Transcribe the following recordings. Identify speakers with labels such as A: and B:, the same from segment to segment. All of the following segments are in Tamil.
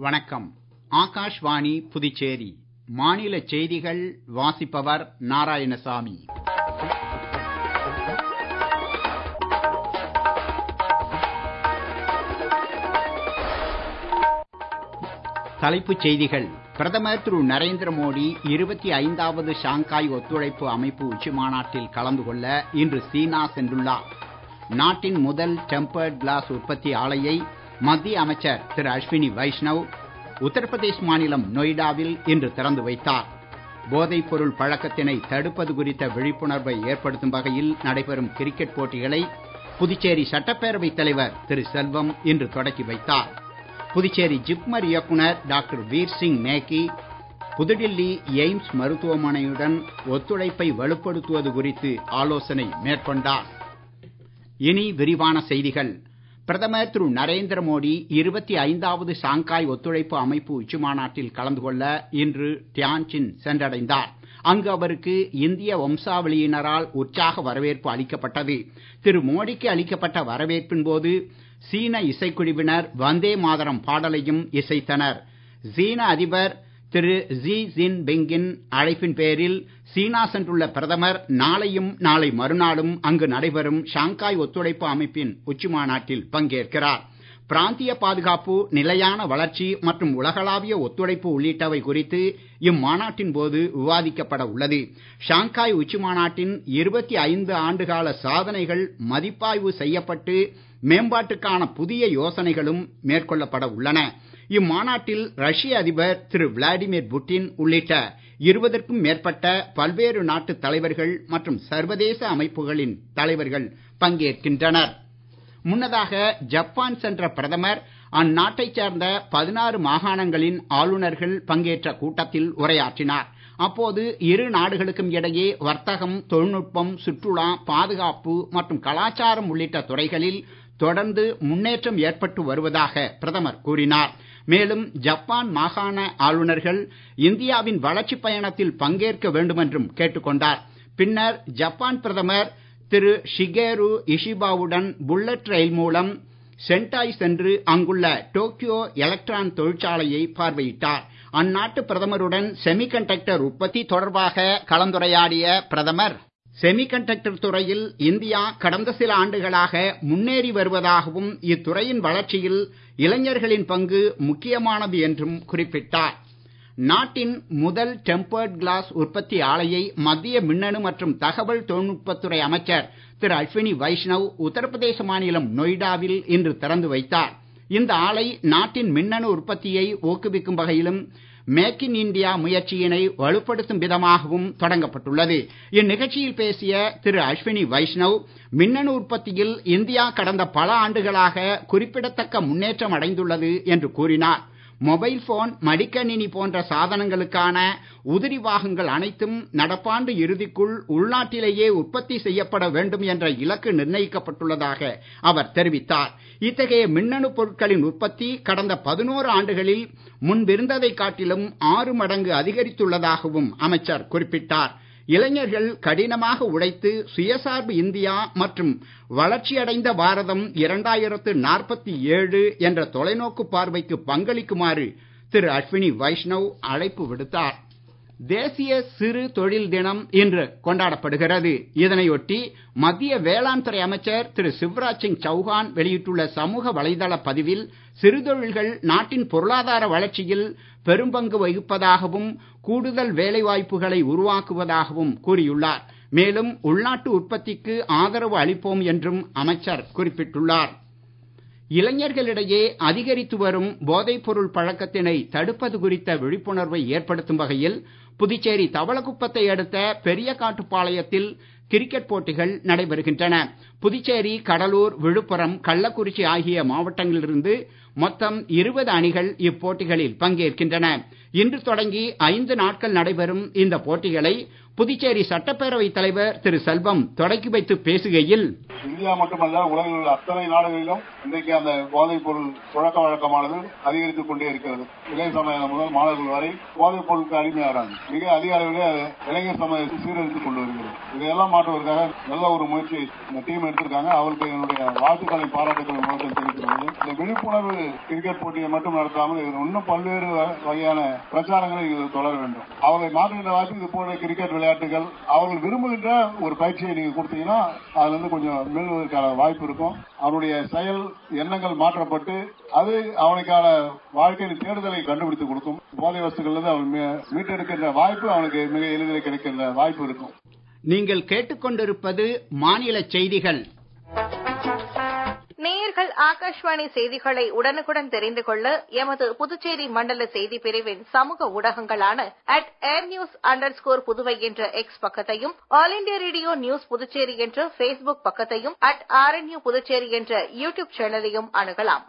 A: வணக்கம் ஆகாஷ்வாணி புதுச்சேரி மாநில செய்திகள் வாசிப்பவர் நாராயணசாமி தலைப்புச் செய்திகள் பிரதமர் திரு நரேந்திர மோடி இருபத்தி ஐந்தாவது ஷாங்காய் ஒத்துழைப்பு அமைப்பு உச்சி மாநாட்டில் கலந்து கொள்ள இன்று சீனா சென்றுள்ளார் நாட்டின் முதல் டெம்பர்ட் கிளாஸ் உற்பத்தி ஆலையை மத்திய அமைச்சர் திரு அஸ்வினி வைஷ்ணவ் உத்தரப்பிரதேஷ் மாநிலம் நொய்டாவில் இன்று திறந்து வைத்தார் போதைப் பொருள் பழக்கத்தினை தடுப்பது குறித்த விழிப்புணர்வை ஏற்படுத்தும் வகையில் நடைபெறும் கிரிக்கெட் போட்டிகளை புதுச்சேரி சட்டப்பேரவைத் தலைவர் திரு செல்வம் இன்று தொடக்கி வைத்தார் புதுச்சேரி ஜிப்மர் இயக்குனர் டாக்டர் வீர் சிங் நேகி புதுடில்லி எய்ம்ஸ் மருத்துவமனையுடன் ஒத்துழைப்பை வலுப்படுத்துவது குறித்து ஆலோசனை மேற்கொண்டார் இனி விரிவான செய்திகள் பிரதமர் திரு நரேந்திர மோடி இருபத்தி ஐந்தாவது ஷாங்காய் ஒத்துழைப்பு அமைப்பு உச்சி மாநாட்டில் கலந்து கொள்ள இன்று டியான்ஜின் சென்றடைந்தார் அங்கு அவருக்கு இந்திய வம்சாவளியினரால் உற்சாக வரவேற்பு அளிக்கப்பட்டது திரு மோடிக்கு அளிக்கப்பட்ட வரவேற்பின் போது சீன இசைக்குழுவினர் வந்தே மாதரம் பாடலையும் இசைத்தனர் சீன அதிபர் திரு ஜி ஜின் பிங்கின் அழைப்பின் பேரில் சீனா சென்றுள்ள பிரதமர் நாளையும் நாளை மறுநாளும் அங்கு நடைபெறும் ஷாங்காய் ஒத்துழைப்பு அமைப்பின் உச்சி மாநாட்டில் பங்கேற்கிறார் பிராந்திய பாதுகாப்பு நிலையான வளர்ச்சி மற்றும் உலகளாவிய ஒத்துழைப்பு உள்ளிட்டவை குறித்து இம்மாநாட்டின் போது விவாதிக்கப்பட உள்ளது ஷாங்காய் உச்சி மாநாட்டின் இருபத்தி ஐந்து ஆண்டுகால சாதனைகள் மதிப்பாய்வு செய்யப்பட்டு மேம்பாட்டுக்கான புதிய யோசனைகளும் மேற்கொள்ளப்பட உள்ளன இம்மாநாட்டில் ரஷ்ய அதிபர் திரு விளாடிமிர் புட்டின் உள்ளிட்ட இருபதற்கும் மேற்பட்ட பல்வேறு நாட்டு தலைவர்கள் மற்றும் சர்வதேச அமைப்புகளின் தலைவர்கள் பங்கேற்கின்றனர் முன்னதாக ஜப்பான் சென்ற பிரதமர் அந்நாட்டைச் சேர்ந்த பதினாறு மாகாணங்களின் ஆளுநர்கள் பங்கேற்ற கூட்டத்தில் உரையாற்றினார் அப்போது இரு நாடுகளுக்கும் இடையே வர்த்தகம் தொழில்நுட்பம் சுற்றுலா பாதுகாப்பு மற்றும் கலாச்சாரம் உள்ளிட்ட துறைகளில் தொடர்ந்து முன்னேற்றம் ஏற்பட்டு வருவதாக பிரதமர் கூறினார் மேலும் ஜப்பான் மாகாண ஆளுநர்கள் இந்தியாவின் வளர்ச்சிப் பயணத்தில் பங்கேற்க வேண்டும் என்றும் கேட்டுக்கொண்டார் பின்னர் ஜப்பான் பிரதமர் திரு ஷிகேரு இஷிபாவுடன் புல்லட் ரயில் மூலம் சென்டாய் சென்று அங்குள்ள டோக்கியோ எலக்ட்ரான் தொழிற்சாலையை பார்வையிட்டார் அந்நாட்டு பிரதமருடன் செமிகண்டக்டர் உற்பத்தி தொடர்பாக கலந்துரையாடிய பிரதமர் செமிகண்டக்டர் துறையில் இந்தியா கடந்த சில ஆண்டுகளாக முன்னேறி வருவதாகவும் இத்துறையின் வளர்ச்சியில் இளைஞர்களின் பங்கு முக்கியமானது என்றும் குறிப்பிட்டார் நாட்டின் முதல் டெம்பர்ட் கிளாஸ் உற்பத்தி ஆலையை மத்திய மின்னணு மற்றும் தகவல் தொழில்நுட்பத்துறை அமைச்சர் திரு அஸ்வினி வைஷ்ணவ் உத்தரப்பிரதேச மாநிலம் நொய்டாவில் இன்று திறந்து வைத்தார் இந்த ஆலை நாட்டின் மின்னணு உற்பத்தியை ஊக்குவிக்கும் வகையிலும் மேக் இன் இண்டியா முயற்சியினை வலுப்படுத்தும் விதமாகவும் தொடங்கப்பட்டுள்ளது இந்நிகழ்ச்சியில் பேசிய திரு அஸ்வினி வைஷ்ணவ் மின்னணு உற்பத்தியில் இந்தியா கடந்த பல ஆண்டுகளாக குறிப்பிடத்தக்க முன்னேற்றம் அடைந்துள்ளது என்று கூறினார் மொபைல் போன் மடிக்கணினி போன்ற சாதனங்களுக்கான உதிரி பாகங்கள் அனைத்தும் நடப்பாண்டு இறுதிக்குள் உள்நாட்டிலேயே உற்பத்தி செய்யப்பட வேண்டும் என்ற இலக்கு நிர்ணயிக்கப்பட்டுள்ளதாக அவர் தெரிவித்தார் இத்தகைய மின்னணு பொருட்களின் உற்பத்தி கடந்த பதினோரு ஆண்டுகளில் முன்பிருந்ததை காட்டிலும் ஆறு மடங்கு அதிகரித்துள்ளதாகவும் அமைச்சர் குறிப்பிட்டார் இளைஞர்கள் கடினமாக உழைத்து சுயசார்பு இந்தியா மற்றும் வளர்ச்சியடைந்த பாரதம் இரண்டாயிரத்து நாற்பத்தி ஏழு என்ற தொலைநோக்கு பார்வைக்கு பங்களிக்குமாறு திரு அஸ்வினி வைஷ்ணவ் அழைப்பு விடுத்தார் தேசிய சிறு தொழில் தினம் இன்று கொண்டாடப்படுகிறது இதனையொட்டி மத்திய வேளாண் துறை அமைச்சர் திரு சிவராஜ் சிங் சௌஹான் வெளியிட்டுள்ள சமூக வலைதள பதிவில் சிறு தொழில்கள் நாட்டின் பொருளாதார வளர்ச்சியில் பெரும்பங்கு வகிப்பதாகவும் கூடுதல் வேலைவாய்ப்புகளை உருவாக்குவதாகவும் கூறியுள்ளார் மேலும் உள்நாட்டு உற்பத்திக்கு ஆதரவு அளிப்போம் என்றும் அமைச்சர் குறிப்பிட்டுள்ளார் இளைஞர்களிடையே அதிகரித்து வரும் போதைப் பொருள் பழக்கத்தினை தடுப்பது குறித்த விழிப்புணர்வை ஏற்படுத்தும் வகையில் புதுச்சேரி தவளக்குப்பத்தை அடுத்த பெரிய காட்டுப்பாளையத்தில் கிரிக்கெட் போட்டிகள் நடைபெறுகின்றன புதுச்சேரி கடலூர் விழுப்புரம் கள்ளக்குறிச்சி ஆகிய மாவட்டங்களிலிருந்து மொத்தம் இருபது அணிகள் இப்போட்டிகளில் பங்கேற்கின்றன இன்று தொடங்கி ஐந்து நாட்கள் நடைபெறும் இந்த போட்டிகளை புதுச்சேரி சட்டப்பேரவை தலைவர் திரு செல்வம் தொடக்கி வைத்து பேசுகையில்
B: இந்தியா மட்டுமல்ல உலகில் உள்ள அத்தனை நாடுகளிலும் இன்றைக்கு அந்த போதைப் பொருள் புழக்க வழக்கமானது அதிகரித்துக் கொண்டே இருக்கிறது இளைஞர் சமுதாயம் முதல் மாணவர்கள் வரை போதைப் பொருளுக்கு அடிமையாகிறாங்க மிக அதிக அளவில் இளைஞர் சமுதாயத்தை சீரழித்துக் கொண்டு வருகிறது இதையெல்லாம் மாற்றுவதற்காக நல்ல ஒரு முயற்சி இந்த டீம் எடுத்திருக்காங்க அவருக்கு என்னுடைய வாழ்த்துக்களை பாராட்டுக்கள் மூலத்தில் தெரிவிக்கிறது இந்த விழிப்புணர்வு கிரிக்கெட் போட்டியை மட்டும் நடத்தாமல் இது இன்னும் பல்வேறு வ- வகையான பிரச்சாரங்களை இது தொடர வேண்டும் அவர்களை மாற்றுகின்ற வாய்ப்பு இது போன்ற கிரிக்கெட் விளையாட்டுகள் அவர்கள் விரும்புகின்ற ஒரு பயிற்சியை நீங்க கொடுத்தீங்கன்னா அதுல இருந்து கொஞ்சம் மேல்வதற்கான வாய்ப்பு இருக்கும் அவருடைய செயல் எண்ணங்கள் மாற்றப்பட்டு அது அவனுக்கான வாழ்க்கையின் தேடுதலை கண்டுபிடித்து கொடுக்கும் போதை வஸ்துகள் இருந்து அவன் மீ- மீட்டெடுக்கின்ற வாய்ப்பு அவனுக்கு மிக எளிதில் கிடைக்கின்ற வாய்ப்பு இருக்கும்
A: நீங்கள் கேட்டுக்கொண்டிருப்பது மாநில செய்திகள்
C: நேயர்கள் ஆகாஷ்வாணி செய்திகளை உடனுக்குடன் தெரிந்து கொள்ள எமது புதுச்சேரி மண்டல செய்தி பிரிவின் சமூக ஊடகங்களான at air news under score Puduvai என்ற எக்ஸ் பக்கத்தையும் all India radio news Puducherry என்ற பேஸ்புக் பக்கத்தையும் அட் ஆர்என்யூ புதுச்சேரி என்ற யூ டியூப் சேனலையும் அணுகலாம்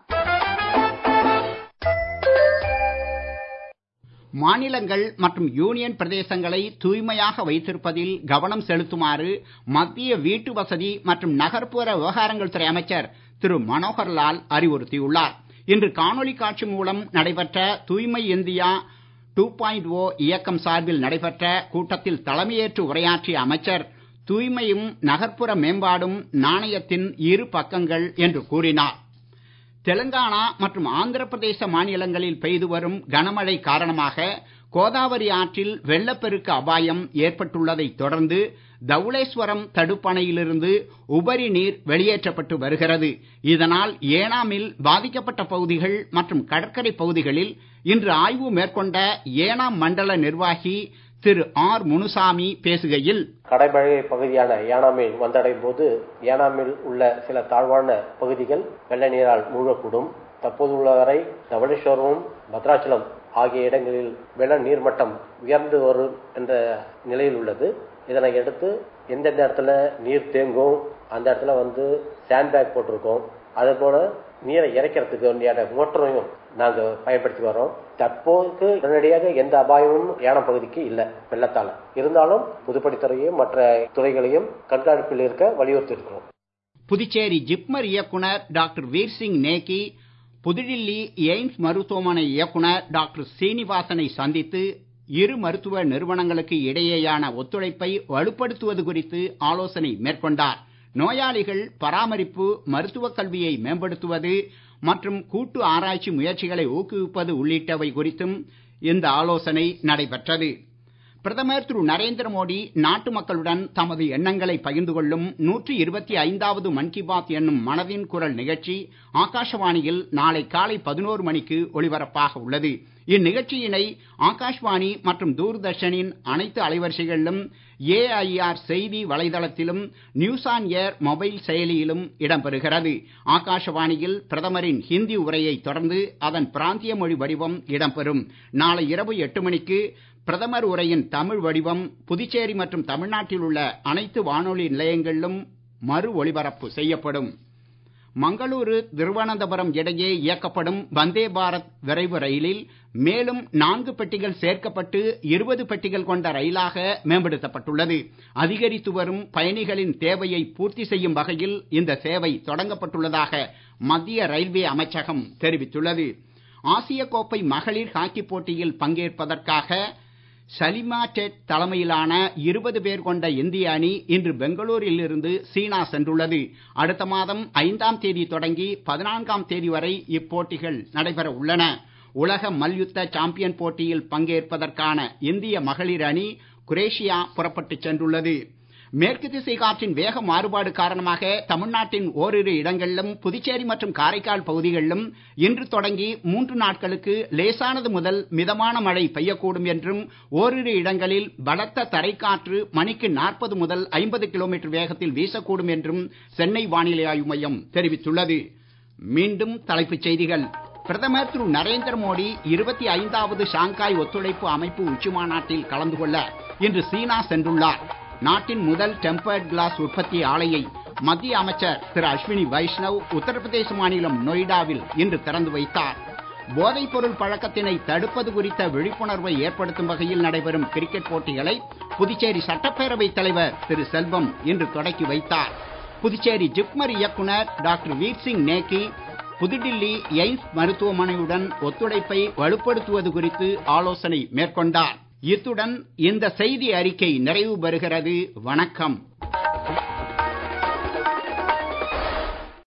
A: மாநிலங்கள் மற்றும் யூனியன் பிரதேசங்களை தூய்மையாக வைத்திருப்பதில் கவனம் செலுத்துமாறு மத்திய வீட்டு வசதி மற்றும் நகர்ப்புற விவகாரங்கள் துறை அமைச்சர் திரு மனோகர்லால் அறிவுறுத்தியுள்ளார் இன்று காணொளி காட்சி மூலம் நடைபெற்ற தூய்மை இந்தியா டூ பாயிண்ட் ஓ இயக்கம் சார்பில் நடைபெற்ற கூட்டத்தில் தலைமையேற்று உரையாற்றிய அமைச்சர் தூய்மையும் நகர்ப்புற மேம்பாடும் நாணயத்தின் இரு பக்கங்கள் என்று கூறினார் தெலுங்கானா மற்றும் ஆந்திர பிரதேச மாநிலங்களில் பெய்து வரும் கனமழை காரணமாக கோதாவரி ஆற்றில் வெள்ளப்பெருக்கு அபாயம் ஏற்பட்டுள்ளதை தொடர்ந்து தவுளேஸ்வரம் தடுப்பணையிலிருந்து உபரி நீர் வெளியேற்றப்பட்டு வருகிறது இதனால் ஏனாமில் பாதிக்கப்பட்ட பகுதிகள் மற்றும் கடற்கரை பகுதிகளில் இன்று ஆய்வு மேற்கொண்ட ஏனாம் மண்டல நிர்வாகி திரு ஆர் முனுசாமி பேசுகையில்
D: கடைமழை பகுதியான ஏனாமில் வந்தடையும் போது ஏனாமில் உள்ள சில தாழ்வான பகுதிகள் வெள்ள நீரால் மூழ்கக்கூடும் தற்போது உள்ளவரை தவளேஸ்வரமும் பத்ராச்சலம் ஆகிய இடங்களில் வெள்ள நீர்மட்டம் உயர்ந்து வரும் என்ற நிலையில் உள்ளது இதனை அடுத்து எந்தெந்த இடத்துல நீர் தேங்கும் அந்த இடத்துல வந்து சாண்ட் பேக் போட்டிருக்கோம் அதே போல நீரை இறைக்கிறதுக்கு வேண்டியான மோட்டரையும் நாங்க பயன்படுத்தி வரோம் தற்போதைக்கு உடனடியாக எந்த அபாயமும் ஏனம் பகுதிக்கு இல்ல வெள்ளத்தால இருந்தாலும் புதுப்படித்துறையும் மற்ற துறைகளையும் கண்காணிப்பில் இருக்க வலியுறுத்தி இருக்கிறோம்
A: புதுச்சேரி ஜிப்மர் இயக்குனர் டாக்டர் வீர்சிங் நேகி புதுடில்லி எய்ம்ஸ் மருத்துவமனை இயக்குனர் டாக்டர் சீனிவாசனை சந்தித்து இரு மருத்துவ நிறுவனங்களுக்கு இடையேயான ஒத்துழைப்பை வலுப்படுத்துவது குறித்து ஆலோசனை மேற்கொண்டார் நோயாளிகள் பராமரிப்பு மருத்துவக் கல்வியை மேம்படுத்துவது மற்றும் கூட்டு ஆராய்ச்சி முயற்சிகளை ஊக்குவிப்பது உள்ளிட்டவை குறித்தும் இந்த ஆலோசனை நடைபெற்றது பிரதமர் திரு நரேந்திர மோடி நாட்டு மக்களுடன் தமது எண்ணங்களை பகிர்ந்து கொள்ளும் நூற்றி இருபத்தி ஐந்தாவது மன் கி பாத் என்னும் மனதின் குரல் நிகழ்ச்சி ஆகாஷவாணியில் நாளை காலை பதினோரு மணிக்கு ஒலிபரப்பாக உள்ளது இந்நிகழ்ச்சியினை ஆகாஷ்வாணி மற்றும் தூர்தர்ஷனின் அனைத்து அலைவரிசைகளிலும் ஏஐஆர் செய்தி வலைதளத்திலும் நியூஸ் ஆன் ஏர் மொபைல் செயலியிலும் இடம்பெறுகிறது ஆகாஷவாணியில் பிரதமரின் ஹிந்தி உரையை தொடர்ந்து அதன் பிராந்திய மொழி வடிவம் இடம்பெறும் நாளை இரவு எட்டு மணிக்கு பிரதமர் உரையின் தமிழ் வடிவம் புதுச்சேரி மற்றும் தமிழ்நாட்டில் உள்ள அனைத்து வானொலி நிலையங்களிலும் மறு ஒலிபரப்பு செய்யப்படும் மங்களூரு திருவனந்தபுரம் இடையே இயக்கப்படும் வந்தே பாரத் விரைவு ரயிலில் மேலும் நான்கு பெட்டிகள் சேர்க்கப்பட்டு இருபது பெட்டிகள் கொண்ட ரயிலாக மேம்படுத்தப்பட்டுள்ளது அதிகரித்து வரும் பயணிகளின் தேவையை பூர்த்தி செய்யும் வகையில் இந்த சேவை தொடங்கப்பட்டுள்ளதாக மத்திய ரயில்வே அமைச்சகம் தெரிவித்துள்ளது ஆசிய கோப்பை மகளிர் ஹாக்கி போட்டியில் பங்கேற்பதற்காக சலிமா டெட் தலைமையிலான இருபது பேர் கொண்ட இந்திய அணி இன்று பெங்களூரில் இருந்து சீனா சென்றுள்ளது அடுத்த மாதம் ஐந்தாம் தேதி தொடங்கி பதினான்காம் தேதி வரை இப்போட்டிகள் நடைபெற உள்ளன உலக மல்யுத்த சாம்பியன் போட்டியில் பங்கேற்பதற்கான இந்திய மகளிர் அணி குரேஷியா புறப்பட்டுச் சென்றுள்ளது மேற்கு திசை காற்றின் வேக மாறுபாடு காரணமாக தமிழ்நாட்டின் ஓரிரு இடங்களிலும் புதுச்சேரி மற்றும் காரைக்கால் பகுதிகளிலும் இன்று தொடங்கி மூன்று நாட்களுக்கு லேசானது முதல் மிதமான மழை பெய்யக்கூடும் என்றும் ஓரிரு இடங்களில் பலத்த தரைக்காற்று மணிக்கு நாற்பது முதல் ஐம்பது கிலோமீட்டர் வேகத்தில் வீசக்கூடும் என்றும் சென்னை வானிலை ஆய்வு மையம் தெரிவித்துள்ளது மீண்டும் தலைப்புச் செய்திகள் பிரதமர் திரு நரேந்திர மோடி இருபத்தி ஐந்தாவது ஷாங்காய் ஒத்துழைப்பு அமைப்பு உச்சி மாநாட்டில் கலந்து கொள்ள இன்று சீனா சென்றுள்ளார் நாட்டின் முதல் டெம்பர்ட் கிளாஸ் உற்பத்தி ஆலையை மத்திய அமைச்சர் திரு அஸ்வினி வைஷ்ணவ் உத்தரப்பிரதேச மாநிலம் நொய்டாவில் இன்று திறந்து வைத்தார் போதைப் பொருள் பழக்கத்தினை தடுப்பது குறித்த விழிப்புணர்வை ஏற்படுத்தும் வகையில் நடைபெறும் கிரிக்கெட் போட்டிகளை புதுச்சேரி சட்டப்பேரவை தலைவர் திரு செல்வம் இன்று தொடக்கி வைத்தார் புதுச்சேரி ஜிப்மர் இயக்குனர் டாக்டர் வீர்சிங் நேக்கி புதுடில்லி எய்ம்ஸ் மருத்துவமனையுடன் ஒத்துழைப்பை வலுப்படுத்துவது குறித்து ஆலோசனை மேற்கொண்டார் இத்துடன் இந்த செய்தி அறிக்கை நிறைவு பெறுகிறது வணக்கம்